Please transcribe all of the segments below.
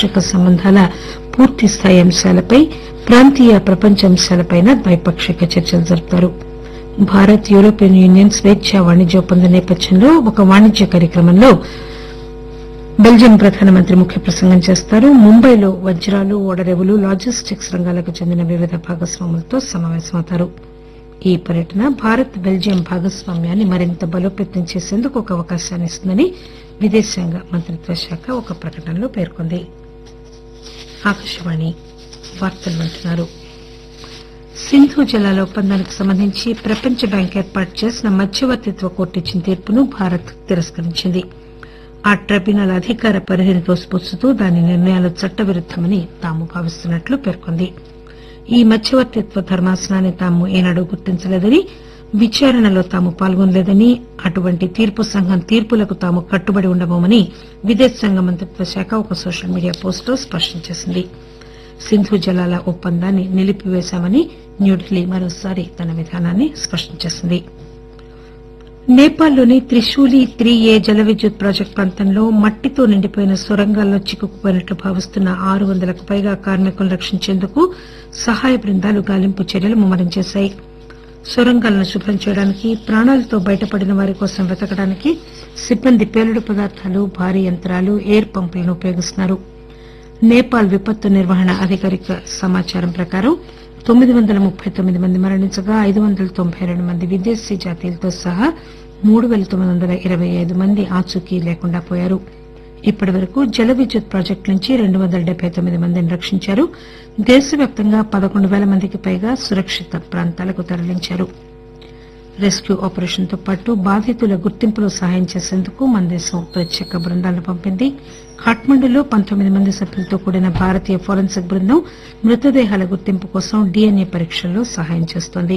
ద్వైపాక్షిక సంబంధాల పూర్తిస్థాయి అంశాలపై ప్రాంతీయ ప్రపంచ అంశాలపై ద్వైపాక్షిక చర్చలు జరుపుతారు భారత్ యూరోపియన్ యూనియన్ స్వేచ్ఛా వాణిజ్య ఒప్పందం నేపథ్యంలో ఒక వాణిజ్య కార్యక్రమంలో బెల్జియం ప్రధానమంత్రి ముఖ్య ప్రసంగం చేస్తారు ముంబైలో వజ్రాలు ఓడరేవులు లాజిస్టిక్స్ రంగాలకు చెందిన వివిధ భాగస్వాములతో సమావేశమవుతారు ఈ పర్యటన భారత్ బెల్జియం భాగస్వామ్యాన్ని మరింత బలోపేతం చేసేందుకు ఒక అవకాశాన్ని ఇస్తుందని విదేశాంగ మంత్రిత్వ శాఖ ఒక ప్రకటనలో పేర్కొంది ఆకాశవాణి వార్తలు వింటున్నారు సింధు జలాల ఒప్పందానికి సంబంధించి ప్రపంచ బ్యాంక్ ఏర్పాటు చేసిన మధ్యవర్తిత్వ కోర్టు ఇచ్చిన తీర్పును భారత్ తిరస్కరించింది ఆ ట్రిబ్యునల్ అధికార పరిధిని తోసిపుచ్చుతూ దాని నిర్ణయాలు చట్టవిరుద్దమని తాము భావిస్తున్నట్లు పేర్కొంది ఈ మధ్యవర్తిత్వ ధర్మాసనాన్ని తాము ఏనాడూ గుర్తించలేదని విచారణలో తాము పాల్గొనలేదని అటువంటి తీర్పు సంఘం తీర్పులకు తాము కట్టుబడి ఉండబోమని విదేశాంగ మంత్రిత్వ శాఖ ఒక సోషల్ మీడియా పోస్టులో స్పష్టం చేసింది సింధు జలాల ఒప్పందాన్ని నిలిపివేశామని న్యూఢిల్లీ మరోసారి తన విధానాన్ని స్పష్టం చేసింది నేపాల్లోని త్రిశూలి త్రీ ఏ జల విద్యుత్ ప్రాజెక్టు ప్రాంతంలో మట్టితో నిండిపోయిన సొరంగాల్లో చిక్కుకుపోయినట్లు భావిస్తున్న ఆరు వందలకు పైగా కార్మికులను రక్షించేందుకు సహాయ బృందాలు గాలింపు చర్యలు ముమ్మరం చేశాయి సొరంగాలను శుభ్రం చేయడానికి ప్రాణాలతో బయటపడిన వారి కోసం వెతకడానికి సిబ్బంది పేలుడు పదార్థాలు భారీ యంత్రాలు ఎయిర్ పంపులను ఉపయోగిస్తున్నారు నేపాల్ విపత్తు నిర్వహణ అధికారిక సమాచారం ప్రకారం తొమ్మిది వందల ముప్పై తొమ్మిది మంది మరణించగా ఐదు వందల తొంభై రెండు మంది విదేశీ జాతీయులతో సహా మూడు పేల తొమ్మిది వందల ఇరవై ఐదు మంది ఆచూకీ లేకుండా పోయారు ఇప్పటి వరకు జల విద్యుత్ ప్రాజెక్టు నుంచి రెండు వందల డెబ్బై తొమ్మిది మందిని రక్షించారు దేశవ్యాప్తంగా పదకొండు పేల మందికి పైగా సురక్షిత ప్రాంతాలకు తరలించారు రెస్క్యూ ఆపరేషన్ తో పాటు బాధితుల గుర్తింపులో సహాయం చేసేందుకు మన దేశం ప్రత్యేక బృందాలను పంపింది ఖాట్మండులో పంతొమ్మిది మంది సభ్యులతో కూడిన భారతీయ ఫోరెన్సిక్ బృందం మృతదేహాల గుర్తింపు కోసం డీఎన్ఏ పరీక్షల్లో సహాయం చేస్తోంది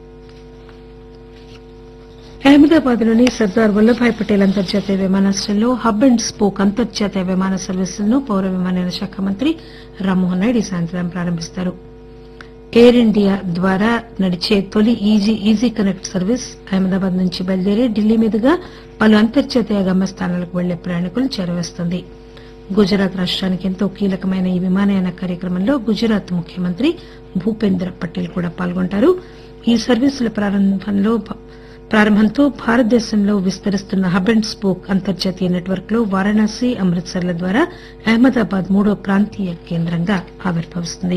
అహ్మదాబాద్ లోని సర్దార్ వల్లభాయ్ పటేల్ అంతర్జాతీయ విమానాశ్రయంలో హబ్ అండ్ స్పోక్ అంతర్జాతీయ విమాన సర్వీసులను పౌర విమానయాన శాఖ మంత్రి రామ్మోహన్ నాయుడు ఈ సాయంత్రం ప్రారంభిస్తారు ఎయిర్ ఇండియా ద్వారా నడిచే తొలి easy easy connect service Ahmedabad నుంచి బయలుదేరి ఢిల్లీ మీదుగా పలు అంతర్జాతీయ గమ్యస్థానాలకు వెళ్లే ప్రయాణికులను చేరవేస్తుంది గుజరాత్ రాష్ట్రానికి ఎంతో కీలకమైన ఈ విమానయాన కార్యక్రమంలో గుజరాత్ ముఖ్యమంత్రి భూపేంద్ర పటేల్ కూడా పాల్గొంటారు ఈ సర్వీసుల ప్రారంభంలో ప్రారంభంతో భారతదేశంలో విస్తరిస్తున్న హబ్ అండ్ స్పోక్ అంతర్జాతీయ నెట్వర్క్ లో వారణాసి అమృత్సర్ల ద్వారా అహ్మదాబాద్ మూడో ప్రాంతీయ కేంద్రంగా ఆవిర్భవిస్తుంది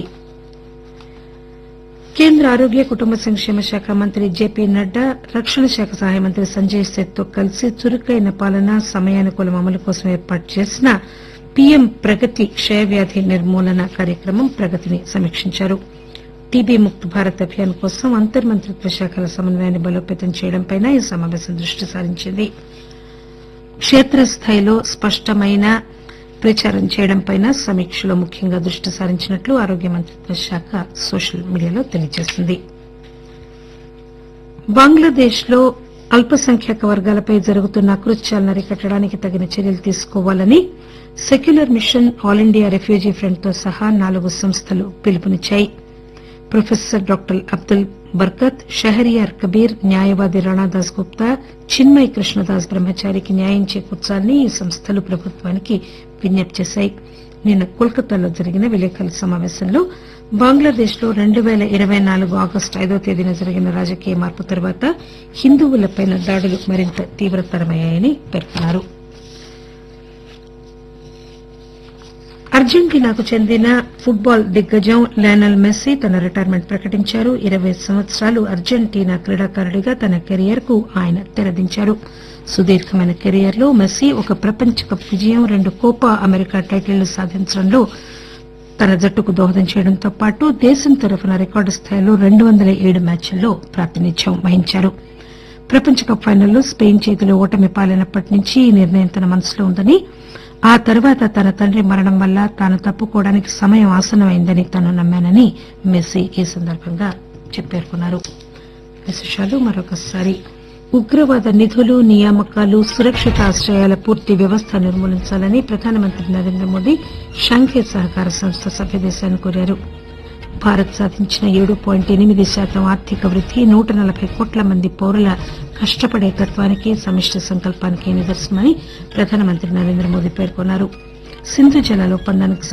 కేంద్ర ఆరోగ్య కుటుంబ సంక్షేమ శాఖ మంత్రి జేపీ నడ్డా రక్షణ శాఖ సహాయ మంత్రి సంజయ్ సేత్ తో కలిసి చురుకైన పాలన సమయానుకూలం అమలు కోసం ఏర్పాటు చేసిన పీఎం ప్రగతి క్షయవ్యాధి నిర్మూలన కార్యక్రమం ప్రగతిని సమీక్షించారు టీబీ ముక్త్ భారత్ అభియాన్ కోసం అంతర్మంత్రిత్వ శాఖల సమన్వయాన్ని బలోపేతం చేయడంపై ఈ సమావేశం దృష్టి సారించింది క్షేత్రస్థాయిలో స్పష్టమైన ప్రచారం చేయడంపై సమీక్షలో ముఖ్యంగా దృష్టి సారించినట్లు ఆరోగ్య మంత్రిత్వ శాఖ సోషల్ మీడియాలో తెలియజేసింది బంగ్లాదేశ్ లో అల్పసంఖ్యాక వర్గాలపై జరుగుతున్న అకృత్యాలను అరికట్టడానికి తగిన చర్యలు తీసుకోవాలని secular mission all India refugee front తో సహా నాలుగు సంస్థలు పిలుపునిచ్చాయి ప్రొఫెసర్ డాక్టర్ అబ్దుల్ బర్కత్ షహరియార్ కబీర్ న్యాయవాది రాణాదాస్ గుప్తా చిన్మయ్ కృష్ణదాస్ బ్రహ్మచారికి న్యాయం చేకూర్చాలని ఈ సంస్థలు ప్రభుత్వానికి విజ్ఞప్తి చేశాయి నిన్న కోల్కతాలో జరిగిన విలేకరుల సమావేశంలో బంగ్లాదేశ్ లో రెండు పేల ఇరవై నాలుగు ఆగస్టు ఐదో తేదీన జరిగిన రాజకీయ మార్పు తర్వాత హిందువులపై దాడులు మరింత తీవ్రతరమయ్యాయని పేర్కొన్నారు అర్జెంటీనాకు చెందిన ఫుట్బాల్ దిగ్గజం లయనల్ మెస్సీ తన రిటైర్మెంట్ ప్రకటించారు ఇరవై సంవత్సరాలు అర్జెంటీనా క్రీడాకారుడిగా తన కెరియర్ కు ఆయన తెరదించారు సుదీర్ఘమైన కెరియర్ లో మెస్సీ ఒక ప్రపంచ కప్ విజయం రెండు కోపా అమెరికా టైటిళ్లు సాధించడంలో తన జట్టుకు దోహదం చేయడంతో పాటు దేశం తరఫున రికార్డు స్థాయిలో రెండు వందల ఏడు మ్యాచ్ల్లో ప్రాతినిధ్యం వహించారు ప్రపంచ కప్ ఫైనల్లో స్పెయిన్ చేతిలో ఓటమి పాలైనప్పటి నుంచి ఈ నిర్ణయం తన మనసులో ఉందని ఆ తర్వాత తన తండ్రి మరణం వల్ల తాను తప్పుకోవడానికి సమయం ఆసన్నమైందని తాను నమ్మానని మెస్సీ ఈ సందర్భంగా పేర్కొన్నారు విశేషాలు మరొకసారి ఉగ్రవాద నిధులు నియామకాలు సురక్షిత ఆశ్రయాల పూర్తి వ్యవస్థ నిర్మూలించాలని ప్రధానమంత్రి నరేంద్ర మోదీ షాంఘై సహకార సంస్థ సభ్యదేశాన్ని కోరారు భారత్ సాధించిన ఏడు పాయింట్ ఎనిమిది శాతం ఆర్థిక వృద్ది నూట నలభై కోట్ల మంది పౌరుల కష్టపడే తత్వానికి సమిష్టి సంకల్పానికి నిదర్శనమని ప్రధానమంత్రి నరేంద్ర మోదీ పేర్కొన్నారు సింధు జలాల ఒప్పందానికి